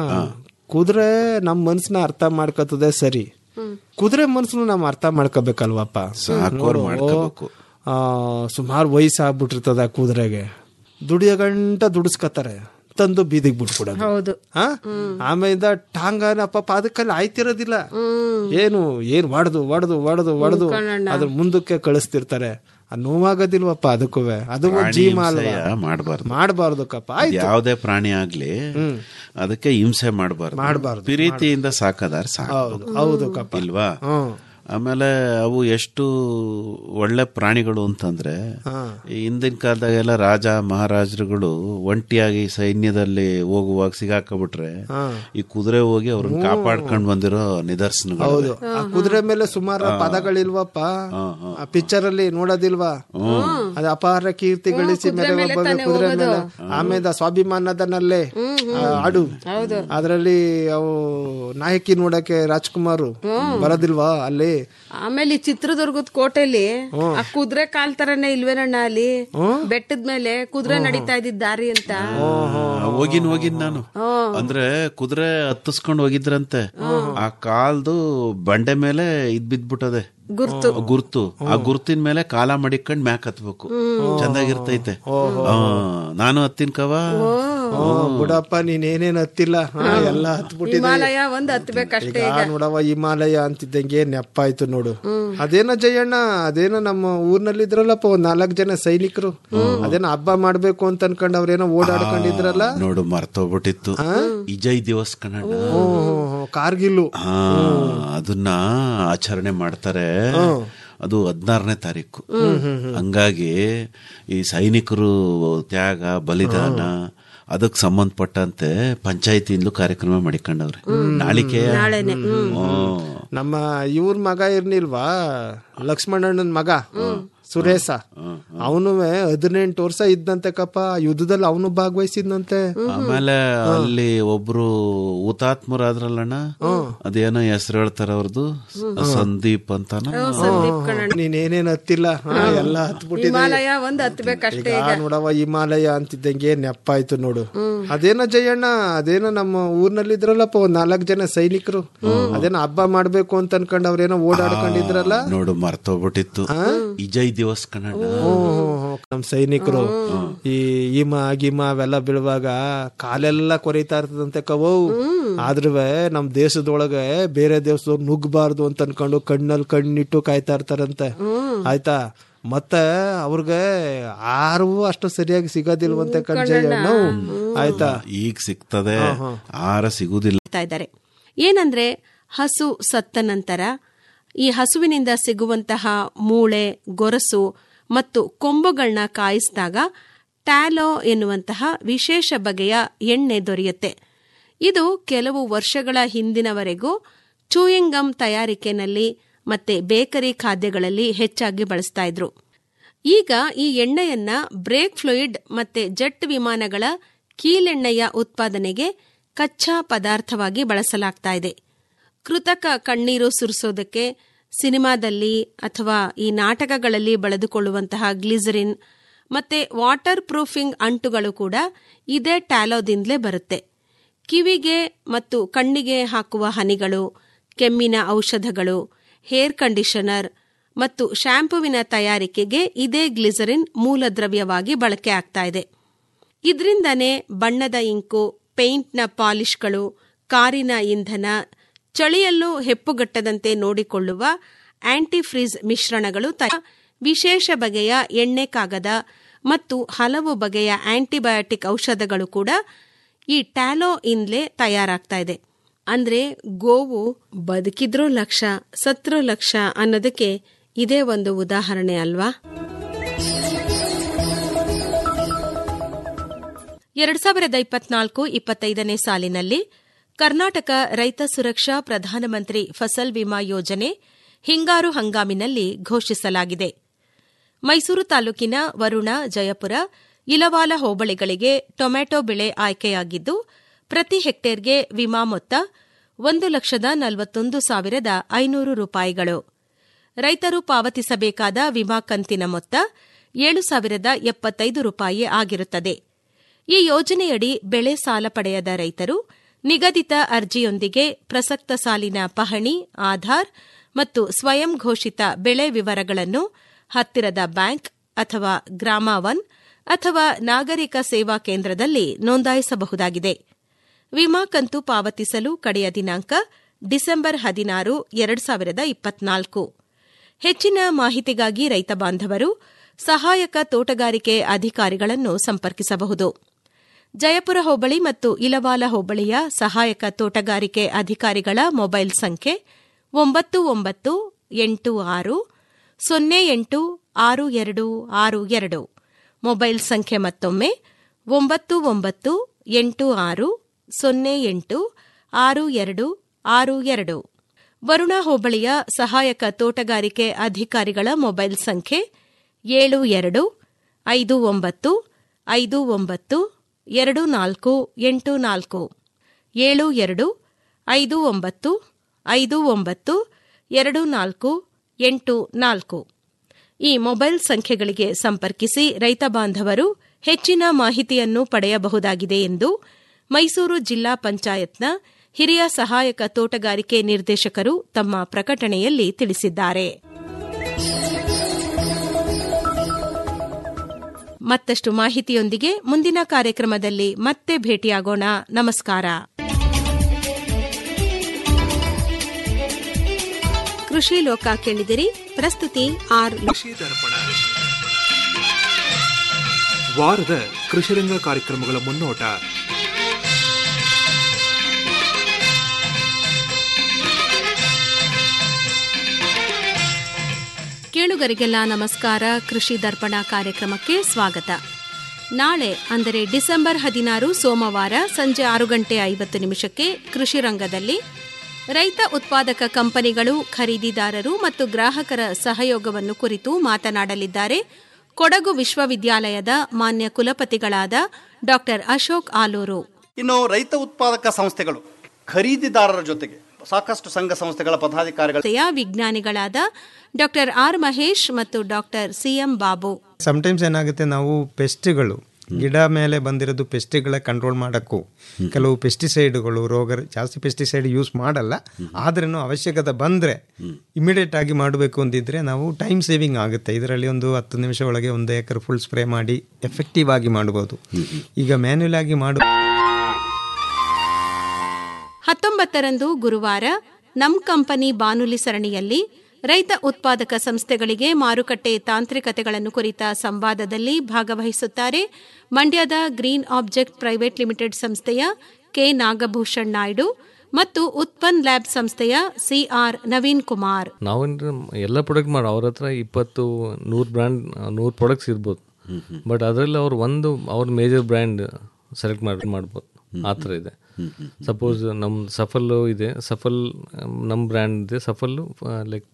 ಕುದುರೆ ನಮ್ ಮನ್ಸನ್ನ ಅರ್ಥ ಮಾಡ್ಕೊತದೆ ಸರಿ ಕುದುರೆ ಮನ್ಸನ್ನು ನಾವ್ ಅರ್ಥ ಮಾಡ್ಕೋಬೇಕಲ್ವಪ್ಪ ಸಾಕೋರ್ ಮಾಡ್ಕೋಬೇಕು ಆ ಸುಮಾರು ವಯಸ್ಸಾಗ್ಬಿಟ್ಟಿರ್ತದ ಆ ಕುದುರೆಗೆ ದುಡಿಯೋ ಗಂಟ ದುಡಿಸ್ಕತಾರೆ ತಂದು ಬೀದಿಗೆ ಬಿಟ್ಬಿಡೋದು ಹೌದು ಆ? ಆಮೇಲಿಂದ ಟಾಂಗನ ಪಾಪ ಅದಕ್ಕಲ್ಲಿ ಆಯ್ತಿರೋದಿಲ್ಲ ಏನು ಏನ್ ಒಡ್ದು ಒಡ್ದು ಒಡ್ದು ಒಡ್ದು ಅದ್ರ ಮುಂದಕ್ಕೆ ಕಳಿಸ್ತಿರ್ತಾರೆ ಅದ್ ನೋವಾಗೋದಿಲ್ವಪ್ಪ ಅದಕ್ಕೂ ಅದು ಒಂದ್ ಜೀವ ಅಲ್ವಾ ಮಾಡಬಾರ್ದು ಮಾಡಬಾರ್ದು ಕಪ್ಪ ಆಯ್ತು ಯಾವುದೇ ಪ್ರಾಣಿ ಆಗ್ಲಿ ಅದಕ್ಕೆ ಹಿಂಸೆ ಮಾಡಬಾರ್ದು ಮಾಡ್ಬಾರ್ದು, ಪ್ರೀತಿಯಿಂದ ಸಾಕದಾರ ಸಾಕು ಹೌದು ಹೌದು ಕಪ್ಪ ಇಲ್ವಾ ಹ್ಮ್ ಆಮೇಲೆ ಅವು ಎಷ್ಟು ಒಳ್ಳೆ ಪ್ರಾಣಿಗಳು ಅಂತಂದ್ರೆ ಈ ಹಿಂದಿನ ಕಾಲದಾಗೆಲ್ಲ ರಾಜ ಮಹಾರಾಜರುಗಳು ಒಂಟಿಯಾಗಿ ಸೈನ್ಯದಲ್ಲಿ ಹೋಗುವಾಗ ಸಿಗಾಕಬಿಟ್ರೆ ಈ ಕುದುರೆ ಹೋಗಿ ಅವ್ರನ್ನ ಕಾಪಾಡ್ಕೊಂಡ್ ಬಂದಿರೋ ನಿದರ್ಶನಗಳು ಹೌದು ಆ ಕುದುರೆ ಮೇಲೆ ಸುಮಾರು ಪದಗಳಿಲ್ವಪ್ಪ ಆ ಪಿಕ್ಚರ್ ಅಲ್ಲಿ ನೋಡೋದಿಲ್ವಾ ಅದು ಅಪಾರ ಕೀರ್ತಿ ಗಳಿಸಿ ಮೇಲೆ ಒಬ್ಬ ಕುದುರೆ ಮೇಲೆ ಆಮೇಲೆ ಸ್ವಾಭಿಮಾನದನಲ್ಲೇ ಆ ಹಾಡು ಅದರಲ್ಲಿ ಅವು ನಾಯಕಿ ನೋಡಕ್ಕೆ ರಾಜ್ಕುಮಾರ್ ಬರೋದಿಲ್ವಾ ಅಲ್ಲಿ ಆಮೇಲೆ ಈ ಚಿತ್ರದುರ್ಗದ ಕೋಟೆಲಿ ಆ ಕುದುರೆ ಕಾಲ್ ತರನೇ ಇಲ್ವೇನಣ್ಣ ಅಲ್ಲಿ ಬೆಟ್ಟದ ಮೇಲೆ ಕುದುರೆ ನಡೀತಾ ಇದ್ದಿದ್ ದಾರಿ ಅಂತ ಹೋಗಿನ್ ಹೋಗಿನ್ ನಾನು ಅಂದ್ರೆ ಕುದುರೆ ಹತ್ತಿಸ್ಕೊಂಡ್ ಹೋಗಿದ್ರಂತೆ ಆ ಕಾಲ್ದು ಬಂಡೆ ಮೇಲೆ ಇದ್ ಬಿದ್ಬಿಟ್ಟದೆ ಗುರ್ತು ಗುರ್ತು ಆ ಗುರ್ತಿನ ಮೇಲೆ ಕಾಲ ಮಡಿಕೊಂಡ್ ಮ್ಯಾಕ್ ಹತ್ಬೇಕು ಚಂದಾಗಿರ್ತೈತೆ ಆ, ನಾನು ಹತ್ತಿನ ಕವ ಹ್ಮ್, ಬಿಡಪ್ಪ ನೀನ್ ಏನೇನ್ ಹತ್ತಿಲ್ಲ ಹಾ, ಎಲ್ಲ ಹತ್ಬಿಟ್ಟಿದೆ ಹಿಮಾಲಯ ಒಂದ್ ಹತ್ಬೇಕಷ್ಟೇ ಈಗ ನೋಡವ ಹಿಮಾಲಯ ಅಂತಿದ್ದಂಗೆ ನೆಪ್ಪಾಯ್ತು ನೋಡು ಅದೇನೋ ಜಯಣ್ಣ ಅದೇನೋ ನಮ್ಮ ಊರ್ನಲ್ಲಿ ಇದ್ರಲ್ಲಪ್ಪ ಒಂದ್ ನಾಲ್ಕ್ ಜನ ಸೈನಿಕರು ಅದೇನೋ ಹಬ್ಬ ಮಾಡ್ಬೇಕು ಅಂತ ಅನ್ಕೊಂಡ್ ಅವ್ರೇನೋ ಓಡಾಡ್ಕೊಂಡಿದ್ರಲ್ಲ ನೋಡು ಮರ್ತೋಗ್ಬಿಟ್ಟಿತ್ತು ಇಜಯ್ ದಿವಸ್ ಕನ್ನಡ ಹ್ಮ್, ಕಾರ್ಗಿಲ್ಲು ಹಾ ಅದನ್ನ ಆಚರಣೆ ಮಾಡ್ತಾರೆ ಅದು ಹದಿನಾರನೇ ತಾರೀಕು ಹಂಗಾಗಿ ಈ ಸೈನಿಕರು ತ್ಯಾಗ ಬಲಿದಾನ ಅದಕ್ಕೆ ಸಂಬಂಧಪಟ್ಟಂತೆ ಪಂಚಾಯತಿಯಿಂದಲೂ ಕಾರ್ಯಕ್ರಮ ಮಾಡಿಕೊಂಡವ್ರೆ ನಾಳಿಕೆ ನಮ್ಮ ಇವ್ರ ಮಗ ಇರ್ನಿಲ್ವಾ ಲಕ್ಷ್ಮಣಣ್ಣನ ಮಗ ಸುರೇಶ ಅವನು ಹದಿನೆಂಟು ವರ್ಷ ಇದ್ದಂತೆ ಕಪ್ಪ ಯುದ್ಧದಲ್ಲಿ ಅವನು ಭಾಗವಹಿಸಿದ್ನಂತೆ ಆಮೇಲೆ ಅಲ್ಲಿ ಒಬ್ರು ಹುತಾತ್ಮರಾದ್ರಲ್ಲಣ್ಣ ಅದೇನೋ ಹೆಸರು ಹೇಳ್ತಾರ ಅವ್ರದ್ದು ಸಂದೀಪ್ ಅಂತಾನ ನೀನ್ ಏನೇನ್ ಹತ್ತಿಲ್ಲ ಹಾ, ಎಲ್ಲ ಹತ್ಬಿಟ್ಟಿದೆ ಹಿಮಾಲಯ ಒಂದ್ ಹತ್ಬೇಕಷ್ಟೇ ಈಗ ನೋಡವ ಹಿಮಾಲಯ ಅಂತಿದ್ದಂಗೆ ನೆಪ್ಪಾಯ್ತು ನೋಡು ಅದೇನೋ ಜಯಣ್ಣ ಅದೇನೋ ನಮ್ಮ ಊರ್ನಲ್ಲಿ ಇದ್ರಲ್ಲಪ್ಪ ಒಂದ್ ನಾಲ್ಕ್ ಜನ ಸೈನಿಕರು ಅದೇನೋ ಹಬ್ಬ ಮಾಡ್ಬೇಕು ಅಂತ ಅನ್ಕೊಂಡ್ ಅವ್ರೇನೋ ಓಡಾಡ್ಕೊಂಡಿದ್ರಲ್ಲ ನೋಡು ಮರ್ತೋಗ್ಬಿಟ್ಟಿತ್ತು ಇಜಯ್ ದಿವಸ್ ಕನ್ನಡ ನಮ್ ಸೈನಿಕರು ಈ ಹಿಮ ಗಿಮ ಅವೆಲ್ಲ ಬೀಳುವಾಗ ಕಾಲೆಲ್ಲ ಕೊರಿತಾ ಇರ್ತದಂತೆ ಕವೋ ಆದ್ರೂ ನಮ್ ದೇಶದೊಳಗೆ ಬೇರೆ ದೇಶದವ್ರು ನುಗ್ಗಬಾರ್ದು ಅಂತ ಅನ್ಕೊಂಡು ಕಣ್ಣಲ್ಲಿ ಕಣ್ಣಿಟ್ಟು ಕಾಯ್ತಾ ಇರ್ತಾರಂತೆ ಆಯ್ತಾ ಮತ್ತೆ ಅವ್ರಿಗೆ ಆರು ಅಷ್ಟು ಸರಿಯಾಗಿ ಸಿಗೋದಿಲ್ವಂತೆ ಕಣ್ಜಯ್ಯ ಆಯ್ತಾ ಈಗ ಸಿಗ್ತದೆ ಆರ ಸಿಗುದಿಲ್ಲ ಮಾಡ್ತಾ ಇದ್ದಾರೆ ಏನಂದ್ರೆ ಹಸು ಸತ್ತ ನಂತರ ಈ ಹಸುವಿನಿಂದ ಸಿಗುವಂತಹ ಮೂಳೆ ಗೊರಸು ಮತ್ತು ಕೊಂಬುಗಳನ್ನ ಕಾಯಿಸಿದಾಗ ಟ್ಯಾಲೋ ಎನ್ನುವಂತಹ ವಿಶೇಷ ಬಗೆಯ ಎಣ್ಣೆ ದೊರೆಯುತ್ತೆ ಇದು ಕೆಲವು ವರ್ಷಗಳ ಹಿಂದಿನವರೆಗೂ ಚೂಯಿಂಗ್ ಗಮ್ ತಯಾರಿಕೆನಲ್ಲಿ ಮತ್ತೆ ಬೇಕರಿ ಖಾದ್ಯಗಳಲ್ಲಿ ಹೆಚ್ಚಾಗಿ ಬಳಸ್ತಾ ಇದ್ರು ಈಗ ಈ ಎಣ್ಣೆಯನ್ನ ಬ್ರೇಕ್ ಫ್ಲೂಯಿಡ್ ಮತ್ತೆ ಜೆಟ್ ವಿಮಾನಗಳ ಕೀಲೆಣ್ಣೆಯ ಉತ್ಪಾದನೆಗೆ ಕಚ್ಚಾ ಪದಾರ್ಥವಾಗಿ ಬಳಸಲಾಗ್ತಾ ಇದೆ ಕೃತಕ ಕಣ್ಣೀರು ಸುರಿಸೋದಕ್ಕೆ ಸಿನಿಮಾದಲ್ಲಿ ಅಥವಾ ಈ ನಾಟಕಗಳಲ್ಲಿ ಬಳದುಕೊಳ್ಳುವಂತಹ ಗ್ಲಿಸರಿನ್ ಮತ್ತೆ ವಾಟರ್ ಪ್ರೂಫಿಂಗ್ ಅಂಟುಗಳು ಕೂಡ ಇದೇ ಟ್ಯಾಲೋದಿಂದಲೇ ಬರುತ್ತೆ ಕಿವಿಗೆ ಮತ್ತು ಕಣ್ಣಿಗೆ ಹಾಕುವ ಹನಿಗಳು ಕೆಮ್ಮಿನ ಔಷಧಗಳು ಹೇರ್ ಕಂಡೀಷನರ್ ಮತ್ತು ಶ್ಯಾಂಪುವಿನ ತಯಾರಿಕೆಗೆ ಇದೇ ಗ್ಲಿಸರಿನ್ ಮೂಲದ್ರವ್ಯವಾಗಿ ಬಳಕೆ ಆಗ್ತಾ ಇದೆ ಇದರಿಂದನೇ ಬಣ್ಣದ ಇಂಕು ಪೇಂಟ್ನ ಪಾಲಿಷ್ಗಳು ಕಾರಿನ ಇಂಧನ ಚಳಿಯಲ್ಲೂ ಹೆಪ್ಪುಗಟ್ಟದಂತೆ ನೋಡಿಕೊಳ್ಳುವ ಆಂಟಿಫ್ರೀಸ್ ಮಿಶ್ರಣಗಳು ತಯಾ- ವಿಶೇಷ ಬಗೆಯ ಎಣ್ಣೆ ಕಾಗದ ಮತ್ತು ಹಲವು ಬಗೆಯ ಆಂಟಿಬಯೋಟಿಕ್ ಔಷಧಗಳು ಕೂಡ ಈ ಟ್ಯಾಲೋ ಇಂದ್ಲೇ ತಯಾರಾಗ್ತಾ ಇದೆ ಅಂದ್ರೆ ಗೋವು ಬದುಕಿದ್ರೂ ಲಕ್ಷ ಸತ್ರೂ ಲಕ್ಷ ಅನ್ನೋದಕ್ಕೆ ಇದೇ ಒಂದು ಉದಾಹರಣೆ ಅಲ್ವಾ ಎರಡ್ ಸಾವಿರದ ಇಪ್ಪತ್ನಾಲ್ಕು ಇಪ್ಪತ್ತೈದನೇ ಸಾಲಿನಲ್ಲಿ ಕರ್ನಾಟಕ ರೈತ ಸುರಕ್ಷಾ ಪ್ರಧಾನಮಂತ್ರಿ ಫಸಲ್ ವಿಮಾ ಯೋಜನೆ ಹಿಂಗಾರು ಹಂಗಾಮಿನಲ್ಲಿ ಘೋಷಿಸಲಾಗಿದೆ ಮೈಸೂರು ತಾಲೂಕಿನ ವರುಣ ಜಯಪುರ ಇಲವಾಲ ಹೋಬಳಿಗಳಿಗೆ ಟೊಮ್ಯಾಟೊ ಬೆಳೆ ಆಯ್ಕೆಯಾಗಿದ್ದು ಪ್ರತಿ ಹೆಕ್ಟೇರ್ಗೆ ವಿಮಾ ಮೊತ್ತ ಒಂದು ಲಕ್ಷದ ನಲವತ್ತೊಂದು ಸಾವಿರದ ಐನೂರು ರೂಪಾಯಿಗಳು ರೈತರು ಪಾವತಿಸಬೇಕಾದ ವಿಮಾ ಕಂತಿನ ಮೊತ್ತ ಏಳು ಸಾವಿರದ ಎಪ್ಪತ್ತೈದು ರೂಪಾಯಿ ಆಗಿರುತ್ತದೆ ಈ ಯೋಜನೆಯಡಿ ಬೆಳೆ ಸಾಲ ಪಡೆಯದ ರೈತರು ನಿಗದಿತ ಅರ್ಜಿಯೊಂದಿಗೆ ಪ್ರಸಕ್ತ ಸಾಲಿನ ಪಹಣಿ ಆಧಾರ್ ಮತ್ತು ಸ್ವಯಂ ಘೋಷಿತ ಬೆಳೆ ವಿವರಗಳನ್ನು ಹತ್ತಿರದ ಬ್ಯಾಂಕ್ ಅಥವಾ ಗ್ರಾಮ ಒನ್ ಅಥವಾ ನಾಗರಿಕ ಸೇವಾ ಕೇಂದ್ರದಲ್ಲಿ ನೋಂದಾಯಿಸಬಹುದಾಗಿದೆ ವಿಮಾ ಕಂತು ಪಾವತಿಸಲು ಕಡೆಯ ದಿನಾಂಕ ಡಿಸೆಂಬರ್ ಹದಿನಾರು ಎರಡು ಸಾವಿರದ ಇಪ್ಪತ್ನಾಲ್ಕು ಹೆಚ್ಚಿನ ಮಾಹಿತಿಗಾಗಿ ರೈತ ಬಾಂಧವರು ಸಹಾಯಕ ತೋಟಗಾರಿಕೆ ಅಧಿಕಾರಿಗಳನ್ನು ಸಂಪರ್ಕಿಸಬಹುದು ಜಯಪುರ ಹೋಬಳಿ ಮತ್ತು ಇಲವಾಲ ಹೋಬಳಿಯ ಸಹಾಯಕ ತೋಟಗಾರಿಕೆ ಅಧಿಕಾರಿಗಳ ಮೊಬೈಲ್ ಸಂಖ್ಯೆ ಒಂಬತ್ತು ಒಂಬತ್ತು ಎಂಟು ಆರು ಸೊನ್ನೆ ಎಂಟು ಆರು ಎರಡು ಆರು ಎರಡು ಮೊಬೈಲ್ ಸಂಖ್ಯೆ ಮತ್ತೊಮ್ಮೆ ಒಂಬತ್ತು ಒಂಬತ್ತು ಎಂಟು ಆರು ಸೊನ್ನೆ ಎಂಟು ಆರು ಎರಡು ಆರು ಎರಡು ವರುಣ ಹೋಬಳಿಯ ಸಹಾಯಕ ತೋಟಗಾರಿಕೆ ಅಧಿಕಾರಿಗಳ ಮೊಬೈಲ್ ಸಂಖ್ಯೆ ಏಳು ಎರಡು ಐದು ಒಂಬತ್ತು ಐದು ಒಂಬತ್ತು ಎರಡು ನಾಲ್ಕು ಎಂಟು ನಾಲ್ಕು ಏಳು ಎರಡು ಐದು ಒಂಬತ್ತು ಐದು ಒಂಬತ್ತು ಎರಡು ನಾಲ್ಕು ಎಂಟು ನಾಲ್ಕು ಈ ಮೊಬೈಲ್ ಸಂಖ್ಯೆಗಳಿಗೆ ಸಂಪರ್ಕಿಸಿ ರೈತ ಬಾಂಧವರು ಹೆಚ್ಚಿನ ಮಾಹಿತಿಯನ್ನು ಪಡೆಯಬಹುದಾಗಿದೆ ಎಂದು ಮೈಸೂರು ಜಿಲ್ಲಾ ಪಂಚಾಯತ್ನ ಹಿರಿಯ ಸಹಾಯಕ ತೋಟಗಾರಿಕೆ ನಿರ್ದೇಶಕರು ತಮ್ಮ ಪ್ರಕಟಣೆಯಲ್ಲಿ ತಿಳಿಸಿದ್ದಾರೆ ಮತ್ತಷ್ಟು ಮಾಹಿತಿಯೊಂದಿಗೆ ಮುಂದಿನ ಕಾರ್ಯಕ್ರಮದಲ್ಲಿ ಮತ್ತೆ ಭೇಟಿಯಾಗೋಣ ನಮಸ್ಕಾರ ಕೃಷಿ ಲೋಕ ಕೇಳಿದಿರಿ ಪ್ರಸ್ತುತಿ ಆರ್ ಕೃಷಿ ದರ್ಪಣ ವಾರದ ಕೃಷಿರಂಗ ಕಾರ್ಯಕ್ರಮಗಳ ಮುನ್ನೋಟ ಕೇಳುಗರಿಗೆಲ್ಲ ನಮಸ್ಕಾರ ಕೃಷಿ ದರ್ಪಣ ಕಾರ್ಯಕ್ರಮಕ್ಕೆ ಸ್ವಾಗತ ನಾಳೆ ಅಂದರೆ ಡಿಸೆಂಬರ್ ಹದಿನಾರು ಸೋಮವಾರ ಸಂಜೆ ಆರು ಗಂಟೆ ಐವತ್ತು ನಿಮಿಷಕ್ಕೆ ಕೃಷಿ ರಂಗದಲ್ಲಿ ರೈತ ಉತ್ಪಾದಕ ಕಂಪನಿಗಳು ಖರೀದಿದಾರರು ಮತ್ತು ಗ್ರಾಹಕರ ಸಹಯೋಗವನ್ನು ಕುರಿತು ಮಾತನಾಡಲಿದ್ದಾರೆ ಕೊಡಗು ವಿಶ್ವವಿದ್ಯಾಲಯದ ಮಾನ್ಯ ಕುಲಪತಿಗಳಾದ ಡಾ ಅಶೋಕ್ ಆಲೂರು ಇನ್ನು ರೈತ ಉತ್ಪಾದಕ ಸಂಸ್ಥೆಗಳು ಖರೀದಿದಾರರ ಜೊತೆಗೆ ಸಾಕಷ್ಟು ಸಂಘ ಸಂಸ್ಥೆಗಳ ಪದಾಧಿಕಾರಿಗಳು ಸಂಸ್ಥೆಯ ವಿಜ್ಞಾನಿಗಳಾದ ಡಾ ಆರ್ ಮಹೇಶ್ ಮತ್ತು ಡಾ ಸಿಎಂ ಬಾಬು ಸಮಟೈಮ್ಸ್ ಏನಾಗುತ್ತೆ ನಾವು ಪೆಸ್ಟ್ಗಳು ಗಿಡ ಮೇಲೆ ಬಂದಿರೋದು ಪೆಸ್ಟಿಗಳ ಕಂಟ್ರೋಲ್ ಮಾಡೋಕ್ಕೂ ಕೆಲವು ಪೆಸ್ಟಿಸೈಡ್ಗಳು ರೋಗ ಜಾಸ್ತಿ ಪೆಸ್ಟಿಸೈಡ್ ಯೂಸ್ ಮಾಡಲ್ಲ ಆದ್ರೂ ಅವಶ್ಯಕತೆ ಬಂದರೆ ಇಮಿಡಿಯೇಟ್ ಆಗಿ ಮಾಡಬೇಕು ಅಂದಿದ್ರೆ ನಾವು ಟೈಮ್ ಸೇವಿಂಗ್ ಆಗುತ್ತೆ ಇದರಲ್ಲಿ ಒಂದು ಹತ್ತು ನಿಮಿಷ ಒಳಗೆ ಒಂದು ಏಕರ್ ಫುಲ್ ಸ್ಪ್ರೇ ಮಾಡಿ ಎಫೆಕ್ಟಿವ್ ಆಗಿ ಮಾಡ್ಬೋದು ಈಗ ಮ್ಯಾನ್ಯುಯಲ್ ಆಗಿ ಮಾಡು ಹತ್ತೊಂಬತ್ತರಂದು ಗುರುವಾರ ನಮ್ ಕಂಪನಿ ಬಾನುಲಿ ಸರಣಿಯಲ್ಲಿ ರೈತ ಉತ್ಪಾದಕ ಸಂಸ್ಥೆಗಳಿಗೆ ಮಾರುಕಟ್ಟೆ ತಾಂತ್ರಿಕತೆಗಳನ್ನು ಕುರಿತ ಸಂವಾದದಲ್ಲಿ ಭಾಗವಹಿಸುತ್ತಾರೆ ಮಂಡ್ಯದ ಗ್ರೀನ್ ಆಬ್ಜೆಕ್ಟ್ ಪ್ರೈವೇಟ್ ಲಿಮಿಟೆಡ್ ಸಂಸ್ಥೆಯ ಕೆ ನಾಗಭೂಷಣ್ ನಾಯ್ಡು ಮತ್ತು ಉತ್ಪನ್ ಲ್ಯಾಬ್ ಸಂಸ್ಥೆಯ ಸಿಆರ್ ನವೀನ್ ಕುಮಾರ್ ನಾವೇನು ಎಲ್ಲ ಪ್ರಾಡಕ್ಟ್ ಮಾಡಿ ಅವ್ರ ಹತ್ರ ಇಪ್ಪತ್ತು ನೂರು ಬ್ರ್ಯಾಂಡ್ ನೂರು ಪ್ರಾಡಕ್ಟ್ಸ್ ಇರ್ಬೋದು ಬಟ್ ಅದರಲ್ಲಿ ಅವ್ರು ಒಂದು ಅವ್ರ ಮೇಜರ್ ಬ್ರ್ಯಾಂಡ್ ಸೆಲೆಕ್ಟ್ ಮಾಡಿ ಮಾಡ್ಬೋದು ಆ ಥರ ಇದೆ ಸಪೋಸ್ ನಮ್ಮ ಸಫಲ್ಲು ಇದೆ ಸಫಲ್ ನಮ್ಮ ಬ್ರ್ಯಾಂಡ್ ಇದೆ ಸಫಲ್ಲು ಲೈಕ್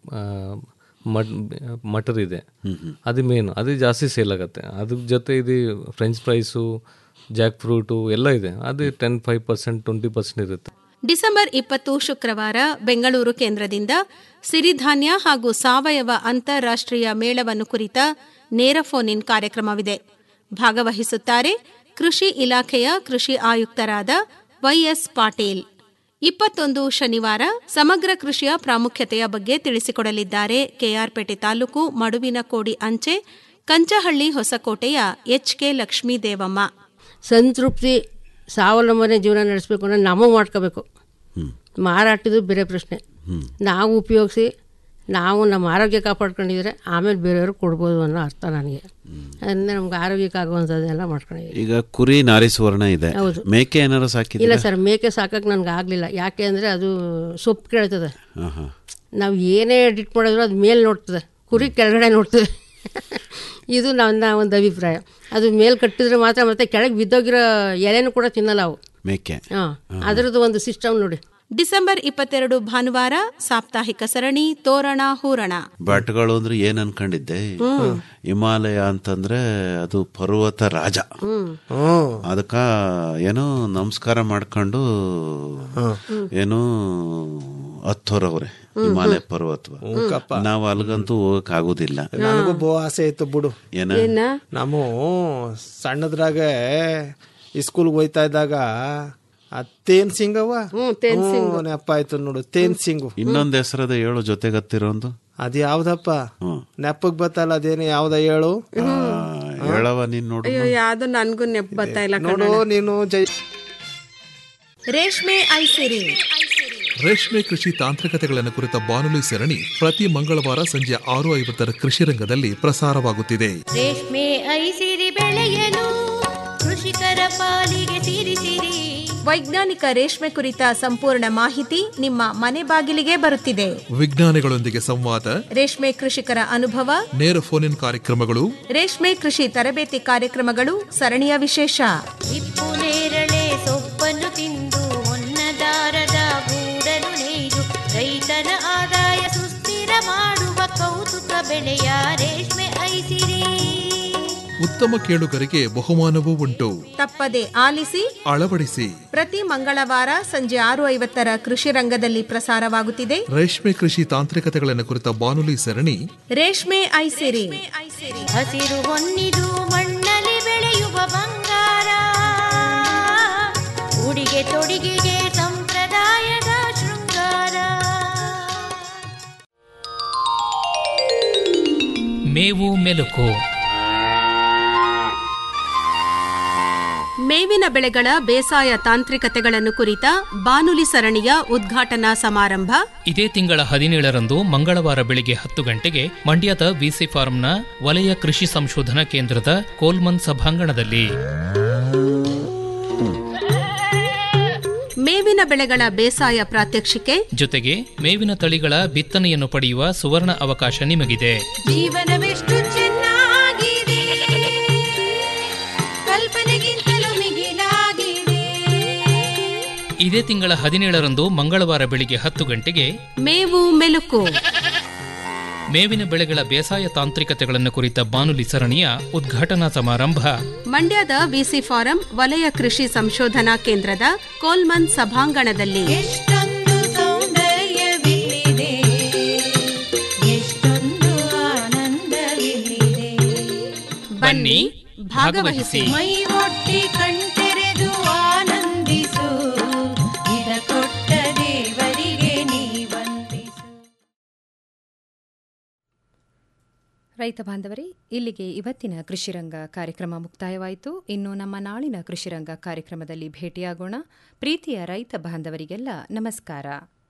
ಮಟ್ ಮಟರ್ ಇದೆ ಅದು ಮೇನ್ ಅದು ಜಾಸ್ತಿ ಸೇಲ್ ಆಗುತ್ತೆ ಅದ್ರ ಜೊತೆ ಇದು ಫ್ರೆಂಚ್ ಫ್ರೈಸು ಜಾಕ್ ಫ್ರೂಟು ಎಲ್ಲ ಇದೆ ಅದು ten five percent twenty percent ಇರುತ್ತೆ ಡಿಸೆಂಬರ್ ಇಪ್ಪತ್ತು ಶುಕ್ರವಾರ ಬೆಂಗಳೂರು ಕೇಂದ್ರದಿಂದ ಸಿರಿಧಾನ್ಯ ಹಾಗೂ ಸಾವಯವ ಅಂತಾರಾಷ್ಟ್ರೀಯ ಮೇಳವನ್ನು ಕುರಿತ ನೇರ ಫೋನ್ ಇನ್ ಕಾರ್ಯಕ್ರಮವಿದೆ ಭಾಗವಹಿಸುತ್ತಾರೆ ಕೃಷಿ ಇಲಾಖೆಯ ಕೃಷಿ ಆಯುಕ್ತರಾದ ವೈಎಸ್ ಪಾಟೀಲ್ ಇಪ್ಪತ್ತೊಂದು ಶನಿವಾರ ಸಮಗ್ರ ಕೃಷಿಯ ಪ್ರಾಮುಖ್ಯತೆಯ ಬಗ್ಗೆ ತಿಳಿಸಿಕೊಡಲಿದ್ದಾರೆ ಕೆಆರ್ಪೇಟೆ ತಾಲೂಕು ಮಡುವಿನ ಕೋಡಿ ಅಂಚೆ ಕಂಚಹಳ್ಳಿ ಹೊಸಕೋಟೆಯ ಎಚ್ಕೆ ಲಕ್ಷ್ಮೀದೇವಮ್ಮ ಸಂತೃಪ್ತಿ ಸ್ವಾವಲಂಬನೆ ಜೀವನ ನಡೆಸಬೇಕು ಅನ್ನೋ ನಮಗೆ ಮಾಡ್ಕೋಬೇಕು ಮಾರಾಟದ್ದು ಬೇರೆ ಪ್ರಶ್ನೆ ನಾವು ಉಪಯೋಗಿಸಿ ನಾವು ನಮ್ಮ ಆರೋಗ್ಯ ಕಾಪಾಡ್ಕೊಂಡಿದ್ರೆ ಆಮೇಲೆ ಬೇರೆಯವ್ರಿಗೆ ಕೊಡ್ಬೋದು ಅನ್ನೋ ಅರ್ಥ ನನಗೆ ಅದರಿಂದ ನಮ್ಗೆ ಆರೋಗ್ಯಕ್ಕೆ ಆಗುವಂಥದ್ದೆಲ್ಲ ಮಾಡ್ಕೊಂಡಿದ್ದೀವಿ ಈಗ ಕುರಿ ನಾರಿ ಸುವರ್ಣ ಇದೆ ಹೌದು. ಮೇಕೆ ಏನಾರು ಇಲ್ಲ ಸಾಕಿದ್ರೆ ಸರ್ ಮೇಕೆ ಸಾಕಕ್ಕೆ ನನಗೆ ಆಗಲಿಲ್ಲ ಯಾಕೆ ಅಂದರೆ ಅದು ಸೊಪ್ಪು ಕೇಳ್ತದೆ ನಾವು ಏನೇ ಎಡಿಟ್ ಮಾಡಿದ್ರು ಅದು ಮೇಲೆ ನೋಡ್ತದೆ ಕುರಿ ಕೆಳಗಡೆ ನೋಡ್ತದೆ ಇದು ನನ್ನ ಒಂದು ಅಭಿಪ್ರಾಯ ಅದು ಮೇಲೆ ಕಟ್ಟಿದ್ರೆ ಮಾತ್ರ ಮತ್ತೆ ಕೆಳಗೆ ಬಿದ್ದೋಗಿರೋ ಎಲೆನೂ ಕೂಡ ತಿನ್ನಲ್ಲ ಅವು ಮೇಕೆ ಹಾಂ ಅದರದ್ದು ಒಂದು ಸಿಸ್ಟಮ್ ನೋಡಿ ಡಿಸೆಂಬರ್ ಇಪ್ಪತ್ತೆರಡು ಭಾನುವಾರ ಸಾಪ್ತಾಹಿಕ ಸರಣಿ ತೋರಣ ಹೂರಣ ಭಟ್ಗಳು ಅಂದ್ರೆ ಏನ್ ಅನ್ಕೊಂಡಿದ್ದೆ ಹಿಮಾಲಯ ಅಂತಂದ್ರೆ ಅದು ಪರ್ವತ ರಾಜ ಅದಕ್ಕ ಏನೋ ನಮಸ್ಕಾರ ಮಾಡ್ಕೊಂಡು ಏನು ಹತ್ತೋರವ್ರೆ ಹಿಮಾಲಯ ಪರ್ವತ ನಾವು ಅಲ್ಗಂತೂ ಹೋಗಕ್ ಆಗುದಿಲ್ಲ ನನಗೂ ಬೋ ಆಸೆ ಇತ್ತು ಬಿಡು ಏನ ನಾವು ಸಣ್ಣದ್ರಾಗ ಸ್ಕೂಲ್ಗೆ ಹೋಯ್ತಾ ಇದ್ದಾಗ ಆ ತೇನ್ ಸಿಂಗ್ ಅವ್ವ ಹ್ಞೂ, ನೆಪ ಆಯ್ತು ನೋಡು ತೇನ್ ಸಿಂಗು ಇನ್ನೊಂದ್ ಹೆಸರದ ಹೇಳು ಜೊತೆಗತ್ತಿರೋಂದು ಅದ್ ಯಾವ್ದಪ್ಪ ನೆಪಕ್ ಬತ್ತಲ್ಲ ಅದೇನು ಯಾವ್ದ ಹೇಳು ಹೇಳವ ನೀನ್ ನೋಡು ಅಯ್ಯೋ ಯಾವ್ದು ನನ್ಗೂ ನೆಪ್ ಬರ್ತಾ ಇಲ್ಲ ನೋಡು ನೀನು ಜೈ ರೇಷ್ಮೆ ಐಸಿರಿ ರೇಷ್ಮೆ ಕೃಷಿ ತಾಂತ್ರಿಕತೆಗಳನ್ನು ಕುರಿತ ಬಾನುಲಿ ಸರಣಿ ಪ್ರತಿ ಮಂಗಳವಾರ ಸಂಜೆ ಆರು ಐವತ್ತರ ಕೃಷಿ ರಂಗದಲ್ಲಿ ಪ್ರಸಾರವಾಗುತ್ತಿದೆ ರೇಷ್ಮೆ ಐಸಿರಿ ಬೆಳೆಯಲು ಕೃಷಿಕರ ಪಾಲಿಗೆ ಸಿರಿಸಿರಿ ವೈಜ್ಞಾನಿಕ ರೇಷ್ಮೆ ಕುರಿತ ಸಂಪೂರ್ಣ ಮಾಹಿತಿ ನಿಮ್ಮ ಮನೆ ಬಾಗಿಲಿಗೆ ಬರುತ್ತಿದೆ ವಿಜ್ಞಾನಿಗಳೊಂದಿಗೆ ಸಂವಾದ ರೇಷ್ಮೆ ಕೃಷಿಕರ ಅನುಭವ ನೇರ ಫೋನ್ ಇನ್ ಕಾರ್ಯಕ್ರಮಗಳು ರೇಷ್ಮೆ ಕೃಷಿ ತರಬೇತಿ ಕಾರ್ಯಕ್ರಮಗಳು ಸರಣಿಯ ವಿಶೇಷ ಹಿಪ್ಪು ನೇರಳೆ ಸೊಪ್ಪನ್ನು ತಿಂದು ಹೊನ್ನದಾರದ ಗೂಡನ್ನು ನೇಯ್ದು ರೈತನ ಆದಾಯ ಸುಸ್ಥಿರ ಮಾಡುವ ಕೌತುಕ ಬೆಳೆಯ ರೇಷ್ಮೆ ಐಸಿರಿ ಉತ್ತಮ ಕೇಳುಗರಿಗೆ ಬಹುಮಾನವೂ ಉಂಟು ತಪ್ಪದೆ ಆಲಿಸಿ ಅಳವಡಿಸಿ ಪ್ರತಿ ಮಂಗಳವಾರ ಸಂಜೆ ಆರು ಐವತ್ತರ ಕೃಷಿ ರಂಗದಲ್ಲಿ ಪ್ರಸಾರವಾಗುತ್ತಿದೆ ರೇಷ್ಮೆ ಕೃಷಿ ತಾಂತ್ರಿಕತೆಗಳನ್ನು ಕುರಿತ ಬಾನುಲಿ ಸರಣಿ ರೇಷ್ಮೆ ಐಸಿರಿ ಹಸಿರು ಹೊನ್ನಿದು ಮಣ್ಣಲ್ಲಿ ಬೆಳೆಯುವ ಬಂಗಾರ ಉಡಿಗೆ ತೊಡಿಗೆಗೆ ಸಂಪ್ರದಾಯದ ಶೃಂಗಾರ ಮೇವು ಮೆಲುಕು ಮೇವಿನ ಬೆಳೆಗಳ ಬೇಸಾಯ ತಾಂತ್ರಿಕತೆಗಳನ್ನು ಕುರಿತ ಬಾನುಲಿ ಸರಣಿಯ ಉದ್ಘಾಟನಾ ಸಮಾರಂಭ ಇದೇ ತಿಂಗಳ ಹದಿನೇಳರಂದು ಮಂಗಳವಾರ ಬೆಳಿಗ್ಗೆ ಹತ್ತು ಗಂಟೆಗೆ ಮಂಡ್ಯದ ವಿಸಿ ಫಾರ್ಮ್ನ ವಲಯ ಕೃಷಿ ಸಂಶೋಧನಾ ಕೇಂದ್ರದ ಕೋಲ್ಮನ್ ಸಭಾಂಗಣದಲ್ಲಿ ಮೇವಿನ ಬೆಳೆಗಳ ಬೇಸಾಯ ಪ್ರಾತ್ಯಕ್ಷಿಕೆ ಜೊತೆಗೆ ಮೇವಿನ ತಳಿಗಳ ಬಿತ್ತನೆಯನ್ನು ಪಡೆಯುವ ಸುವರ್ಣ ಅವಕಾಶ ನಿಮಗಿದೆ ಜೀವನವೆಷ್ಟು ಚೆನ್ನಾಗಿದೆ ಕಲ್ಪನೆಗಿಂತಲೂ ಮಿಗಿಲಾಗಿದೆ ಇದೇ ತಿಂಗಳ ಹದಿನೇಳರಂದು ಮಂಗಳವಾರ ಬೆಳಿಗ್ಗೆ ಹತ್ತು ಗಂಟೆಗೆ ಮೇವು ಮೆಲುಕು ಮೇವಿನ ಬೆಳೆಗಳ ಬೇಸಾಯ ತಾಂತ್ರಿಕತೆಗಳನ್ನು ಕುರಿತ ಬಾನುಲಿ ಸರಣಿಯ ಉದ್ಘಾಟನಾ ಸಮಾರಂಭ ಮಂಡ್ಯದ ಬಿಸಿ ಫಾರಂ ವಲಯ ಕೃಷಿ ಸಂಶೋಧನಾ ಕೇಂದ್ರದ ಕೋಲ್ಮನ್ ಸಭಾಂಗಣದಲ್ಲಿ ಎಷ್ಟೊಂದು ಸೌಂದರ್ಯವಿಲ್ಲಿದೆ ಎಷ್ಟೊಂದು ಆನಂದವಿಲ್ಲಿದೆ ಬನ್ನಿ ಭಾಗವಹಿಸಿ ಮೈ ಒಟ್ಟಿ ಕಣ್ತೆರೆದು ಆನಂದಿಸು ಇದ ಕೊಟ್ಟ ದೇವರಿಗೆ ನೀ ವಂದಿಸು ರೈತ ಬಾಂಧವರೇ ಇಲ್ಲಿಗೆ ಇವತ್ತಿನ ಕೃಷಿರಂಗ ಕಾರ್ಯಕ್ರಮ ಮುಕ್ತಾಯವಾಯಿತು ಇನ್ನು ನಮ್ಮ ನಾಳಿನ ಕೃಷಿರಂಗ ಕಾರ್ಯಕ್ರಮದಲ್ಲಿ ಭೇಟಿಯಾಗೋಣ ಪ್ರೀತಿಯ ರೈತ ಬಾಂಧವರಿಗೆಲ್ಲ ನಮಸ್ಕಾರ